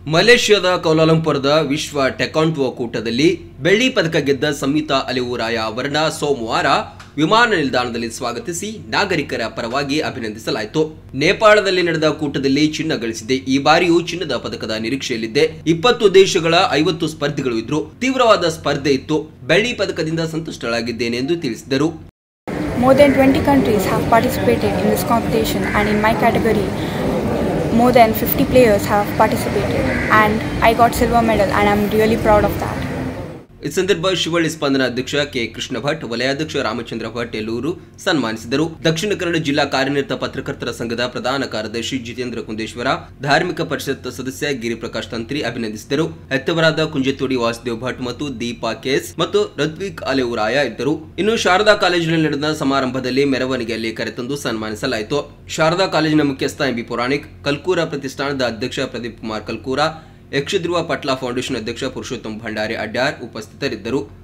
ಮಲೇಷ್ಯಾದ ಕೌಲಾಲಂಪುರದ ವಿಶ್ವ ಟೆಕಾಂಟೋ ಕೂಟದಲ್ಲಿ ಬೆಳ್ಳಿ ಪದಕ ಗೆದ್ದ ಸಂಹಿತಾ ಅಲಿವುರಾಯ ಅವರನ್ನ ಸೋಮವಾರ ವಿಮಾನ ನಿಲ್ದಾಣದಲ್ಲಿ ಸ್ವಾಗತಿಸಿ ನಾಗರಿಕರ ಪರವಾಗಿ ಅಭಿನಂದಿಸಲಾಯಿತು ನೇಪಾಳದಲ್ಲಿ ನಡೆದ ಕೂಟದಲ್ಲಿ ಚಿನ್ನ ಗಳಿಸಿದೆ ಈ ಬಾರಿಯೂ ಚಿನ್ನದ ಪದಕದ ನಿರೀಕ್ಷೆಯಲ್ಲಿದ್ದೆ ಇಪ್ಪತ್ತು ದೇಶಗಳ ಐವತ್ತು ಸ್ಪರ್ಧಿಗಳು ಇದ್ರು ತೀವ್ರವಾದ ಸ್ಪರ್ಧೆ ಇತ್ತು ಬೆಳ್ಳಿ ಪದಕದಿಂದ ಸಂತುಷ್ಟಳಾಗಿದ್ದೇನೆ ಎಂದು ತಿಳಿಸಿದರು More than 20 countries have participated in this competition, and in my category, more than 50 players have participated. And I got silver medal, and I'm really proud of that. ಈ ಸಂದರ್ಭ ಶಿವಳ್ಳಿ ಸ್ಪಂದನ ಅಧ್ಯಕ್ಷ ಕೆ ಕೃಷ್ಣ ಭಟ್ ವಲಯಾಧ್ಯಕ್ಷ ರಾಮಚಂದ್ರ ಭಟ್ ಎಲ್ಲೂರು ಸನ್ಮಾನಿಸಿದರು ದಕ್ಷಿಣ ಕನ್ನಡ ಜಿಲ್ಲಾ ಕಾರ್ಯನಿರತ ಪತ್ರಕರ್ತರ ಸಂಘದ ಪ್ರಧಾನ ಕಾರ್ಯದರ್ಶಿ ಜಿತೇಂದ್ರ ಕುಂದೇಶ್ವರ ಧಾರ್ಮಿಕ ಪರಿಷತ್ ಸದಸ್ಯ ಗಿರಿಪ್ರಕಾಶ್ ತಂತ್ರಿ ಅಭಿನಂದಿಸಿದರು ಹೆತ್ತವರಾದ ಕುಂಜತೋಡಿ ವಾಸುದೇವ್ ಭಟ್ ಮತ್ತು ದೀಪಾ ಕೇಸ್ ಮತ್ತು ರತ್ವಿಕ್ ಅಲೆವುರಾಯ ಇದ್ದರು ಇನ್ನು ಶಾರದಾ ಕಾಲೇಜಿನಲ್ಲಿ ನಡೆದ ಸಮಾರಂಭದಲ್ಲಿ ಮೆರವಣಿಗೆಯಲ್ಲಿ ಕರೆತಂದು ಸನ್ಮಾನಿಸಲಾಯಿತು ಶಾರದಾ ಕಾಲೇಜಿನ ಮುಖ್ಯಸ್ಥ ಎಂಬಿ ಪುರಾಣಿಕ್ ಕಲ್ಕೂರ ಪ್ರತಿಷ್ಠಾನದ ಅಧ್ಯಕ್ಷ ಪ್ರದೀಪ್ ಕುಮಾರ್ ಕಲ್ಕೂರ ಯಕ್ಷಧ್ರುವ ಪಟ್ಲ ಫೌಂಡೇಶನ್ ಅಧ್ಯಕ್ಷ ಪುರುಷೋತ್ತಮ್ ಭಂಡಾರಿ ಅಡ್ಯಾರ್ ಉಪಸ್ಥಿತರಿದ್ದರು